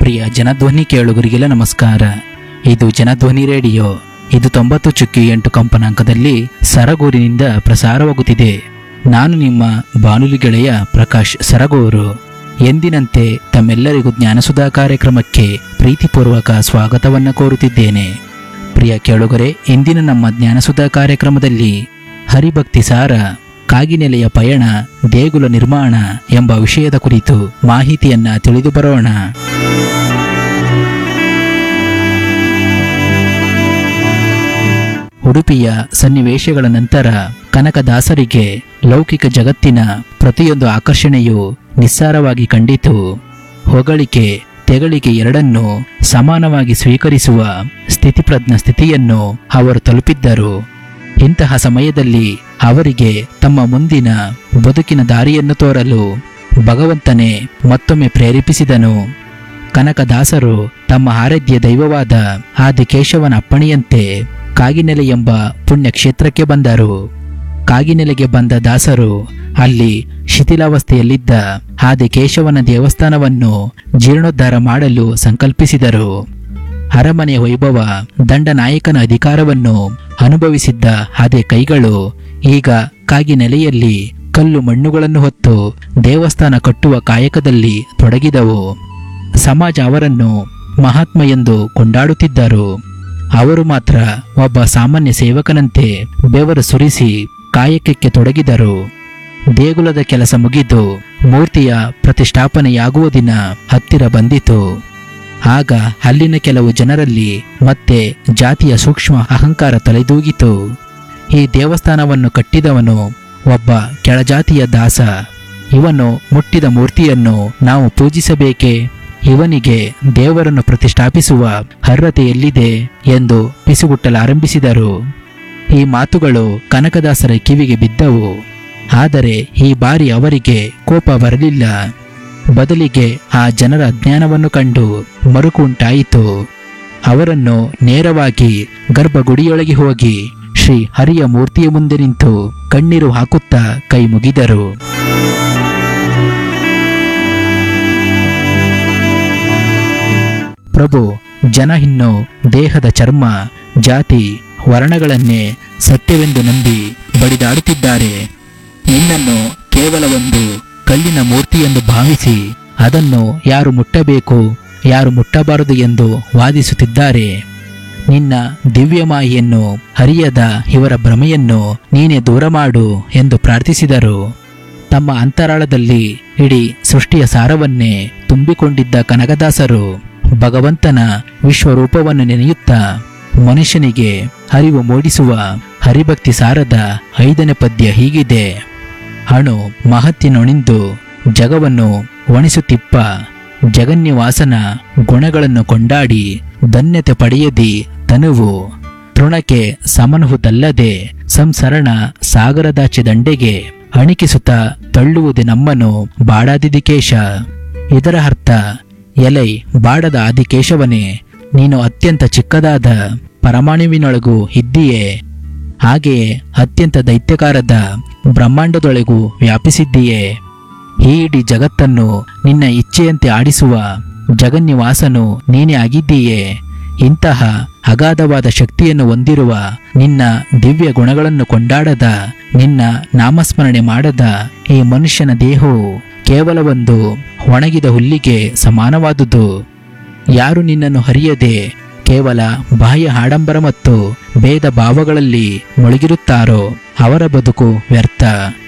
ಪ್ರಿಯ ಜನಧ್ವನಿ ಕೇಳುಗರಿಗೆಲ್ಲ ನಮಸ್ಕಾರ ಇದು ಜನಧ್ವನಿ ರೇಡಿಯೋ ಇದು ತೊಂಬತ್ತು ಚುಕ್ಕಿ ಎಂಟು ಕಂಪನಾಂಕದಲ್ಲಿ ಸರಗೂರಿನಿಂದ ಪ್ರಸಾರವಾಗುತ್ತಿದೆ ನಾನು ನಿಮ್ಮ ಬಾನುಲಿ ಗೆಳೆಯ ಪ್ರಕಾಶ್ ಸರಗೂರು ಎಂದಿನಂತೆ ತಮ್ಮೆಲ್ಲರಿಗೂ ಜ್ಞಾನಸುಧಾ ಕಾರ್ಯಕ್ರಮಕ್ಕೆ ಪ್ರೀತಿಪೂರ್ವಕ ಸ್ವಾಗತವನ್ನು ಕೋರುತ್ತಿದ್ದೇನೆ ಪ್ರಿಯ ಕೇಳುಗರೆ ಇಂದಿನ ನಮ್ಮ ಜ್ಞಾನಸುಧಾ ಕಾರ್ಯಕ್ರಮದಲ್ಲಿ ಹರಿಭಕ್ತಿ ಸಾರ ಕಾಗಿನೆಲೆಯ ಪಯಣ ದೇಗುಲ ನಿರ್ಮಾಣ ಎಂಬ ವಿಷಯದ ಕುರಿತು ಮಾಹಿತಿಯನ್ನ ತಿಳಿದು ಬರೋಣ ಉಡುಪಿಯ ಸನ್ನಿವೇಶಗಳ ನಂತರ ಕನಕದಾಸರಿಗೆ ಲೌಕಿಕ ಜಗತ್ತಿನ ಪ್ರತಿಯೊಂದು ಆಕರ್ಷಣೆಯು ನಿಸ್ಸಾರವಾಗಿ ಕಂಡಿತು ಹೊಗಳಿಕೆ ತೆಗಳಿಕೆ ಎರಡನ್ನೂ ಸಮಾನವಾಗಿ ಸ್ವೀಕರಿಸುವ ಸ್ಥಿತಿಪ್ರಜ್ಞ ಸ್ಥಿತಿಯನ್ನು ಅವರು ತಲುಪಿದ್ದರು ಇಂತಹ ಸಮಯದಲ್ಲಿ ಅವರಿಗೆ ತಮ್ಮ ಮುಂದಿನ ಬದುಕಿನ ದಾರಿಯನ್ನು ತೋರಲು ಭಗವಂತನೇ ಮತ್ತೊಮ್ಮೆ ಪ್ರೇರೇಪಿಸಿದನು ಕನಕದಾಸರು ತಮ್ಮ ಆರಾಧ್ಯ ದೈವವಾದ ಆದಿಕೇಶವನ ಅಪ್ಪಣೆಯಂತೆ ಕಾಗಿನೆಲೆ ಎಂಬ ಪುಣ್ಯಕ್ಷೇತ್ರಕ್ಕೆ ಬಂದರು ಕಾಗಿನೆಲೆಗೆ ಬಂದ ದಾಸರು ಅಲ್ಲಿ ಶಿಥಿಲಾವಸ್ಥೆಯಲ್ಲಿದ್ದ ಆದಿಕೇಶವನ ದೇವಸ್ಥಾನವನ್ನು ಜೀರ್ಣೋದ್ಧಾರ ಮಾಡಲು ಸಂಕಲ್ಪಿಸಿದರು ಅರಮನೆ ವೈಭವ ದಂಡನಾಯಕನ ಅಧಿಕಾರವನ್ನು ಅನುಭವಿಸಿದ್ದ ಅದೇ ಕೈಗಳು ಈಗ ಕಾಗಿನೆಲೆಯಲ್ಲಿ ಕಲ್ಲು ಮಣ್ಣುಗಳನ್ನು ಹೊತ್ತು ದೇವಸ್ಥಾನ ಕಟ್ಟುವ ಕಾಯಕದಲ್ಲಿ ತೊಡಗಿದವು ಸಮಾಜ ಅವರನ್ನು ಮಹಾತ್ಮ ಎಂದು ಕೊಂಡಾಡುತ್ತಿದ್ದರು ಅವರು ಮಾತ್ರ ಒಬ್ಬ ಸಾಮಾನ್ಯ ಸೇವಕನಂತೆ ಬೆವರು ಸುರಿಸಿ ಕಾಯಕಕ್ಕೆ ತೊಡಗಿದರು ದೇಗುಲದ ಕೆಲಸ ಮುಗಿದು ಮೂರ್ತಿಯ ಪ್ರತಿಷ್ಠಾಪನೆಯಾಗುವ ದಿನ ಹತ್ತಿರ ಬಂದಿತು ಆಗ ಅಲ್ಲಿನ ಕೆಲವು ಜನರಲ್ಲಿ ಮತ್ತೆ ಜಾತಿಯ ಸೂಕ್ಷ್ಮ ಅಹಂಕಾರ ತಲೆದೂಗಿತು ಈ ದೇವಸ್ಥಾನವನ್ನು ಕಟ್ಟಿದವನು ಒಬ್ಬ ಕೆಳಜಾತಿಯ ದಾಸ ಇವನು ಮುಟ್ಟಿದ ಮೂರ್ತಿಯನ್ನು ನಾವು ಪೂಜಿಸಬೇಕೇ ಇವನಿಗೆ ದೇವರನ್ನು ಪ್ರತಿಷ್ಠಾಪಿಸುವ ಅರ್ಹತೆ ಎಲ್ಲಿದೆ ಎಂದು ಪಿಸುಗುಟ್ಟಲಾರಂಭಿಸಿದರು ಈ ಮಾತುಗಳು ಕನಕದಾಸರ ಕಿವಿಗೆ ಬಿದ್ದವು ಆದರೆ ಈ ಬಾರಿ ಅವರಿಗೆ ಕೋಪ ಬರಲಿಲ್ಲ ಬದಲಿಗೆ ಆ ಜನರ ಅಜ್ಞಾನವನ್ನು ಕಂಡು ಮರುಕು ಉಂಟಾಯಿತು ಅವರನ್ನು ನೇರವಾಗಿ ಗರ್ಭಗುಡಿಯೊಳಗೆ ಹೋಗಿ ಶ್ರೀ ಹರಿಯ ಮೂರ್ತಿಯ ಮುಂದೆ ನಿಂತು ಕಣ್ಣೀರು ಹಾಕುತ್ತಾ ಕೈ ಮುಗಿದರು ಪ್ರಭು ಜನ ಇನ್ನು ದೇಹದ ಚರ್ಮ ಜಾತಿ ವರ್ಣಗಳನ್ನೇ ಸತ್ಯವೆಂದು ನಂಬಿ ಬಡಿದಾಡುತ್ತಿದ್ದಾರೆ ನಿನ್ನನ್ನು ಕೇವಲ ಒಂದು ಕಲ್ಲಿನ ಮೂರ್ತಿಯೆಂದು ಭಾವಿಸಿ ಅದನ್ನು ಯಾರು ಮುಟ್ಟಬೇಕು ಯಾರು ಮುಟ್ಟಬಾರದು ಎಂದು ವಾದಿಸುತ್ತಿದ್ದಾರೆ ನಿನ್ನ ದಿವ್ಯಮಾಯಿಯನ್ನು ಹರಿಯದ ಇವರ ಭ್ರಮೆಯನ್ನು ನೀನೇ ದೂರ ಮಾಡು ಎಂದು ಪ್ರಾರ್ಥಿಸಿದರು ತಮ್ಮ ಅಂತರಾಳದಲ್ಲಿ ಇಡೀ ಸೃಷ್ಟಿಯ ಸಾರವನ್ನೇ ತುಂಬಿಕೊಂಡಿದ್ದ ಕನಕದಾಸರು ಭಗವಂತನ ವಿಶ್ವರೂಪವನ್ನು ನೆನೆಯುತ್ತಾ ಮನುಷ್ಯನಿಗೆ ಅರಿವು ಮೂಡಿಸುವ ಹರಿಭಕ್ತಿ ಸಾರದ ಐದನೇ ಪದ್ಯ ಹೀಗಿದೆ ಅಣು ಮಹತ್ತಿನೊಣಿಂದು ಜಗವನ್ನು ಒಣಿಸುತ್ತಿಪ್ಪ ಜಗನ್ನಿವಾಸನ ಗುಣಗಳನ್ನು ಕೊಂಡಾಡಿ ಧನ್ಯತೆ ಪಡೆಯದಿ ತನುವು ತೃಣಕ್ಕೆ ಸಮನುಹುದಲ್ಲದೆ ಸಂಸರಣ ಸಾಗರದಾಚೆ ದಂಡೆಗೆ ಅಣಿಕಿಸುತ್ತ ತಳ್ಳುವುದೇ ನಮ್ಮನು ಬಾಡಾದಿದಿಕೇಶ ಇದರ ಅರ್ಥ ಎಲೈ ಬಾಡದ ಆದಿಕೇಶವನೇ ನೀನು ಅತ್ಯಂತ ಚಿಕ್ಕದಾದ ಪರಮಾಣುವಿನೊಳಗೂ ಇದ್ದೀಯೇ ಹಾಗೆಯೇ ಅತ್ಯಂತ ದೈತ್ಯಕಾರದ ಬ್ರಹ್ಮಾಂಡದೊಳಗೂ ವ್ಯಾಪಿಸಿದ್ದೀಯೇ ಈ ಇಡೀ ಜಗತ್ತನ್ನು ನಿನ್ನ ಇಚ್ಛೆಯಂತೆ ಆಡಿಸುವ ಜಗನ್ನಿವಾಸನು ನೀನೇ ಆಗಿದ್ದೀಯೇ ಇಂತಹ ಅಗಾಧವಾದ ಶಕ್ತಿಯನ್ನು ಹೊಂದಿರುವ ನಿನ್ನ ದಿವ್ಯ ಗುಣಗಳನ್ನು ಕೊಂಡಾಡದ ನಿನ್ನ ನಾಮಸ್ಮರಣೆ ಮಾಡದ ಈ ಮನುಷ್ಯನ ದೇಹವು ಕೇವಲ ಒಂದು ಒಣಗಿದ ಹುಲ್ಲಿಗೆ ಸಮಾನವಾದುದು ಯಾರು ನಿನ್ನನ್ನು ಹರಿಯದೆ ಕೇವಲ ಬಾಹ್ಯ ಆಡಂಬರ ಮತ್ತು ಭೇದ ಭಾವಗಳಲ್ಲಿ ಮುಳುಗಿರುತ್ತಾರೋ ಅವರ ಬದುಕು ವ್ಯರ್ಥ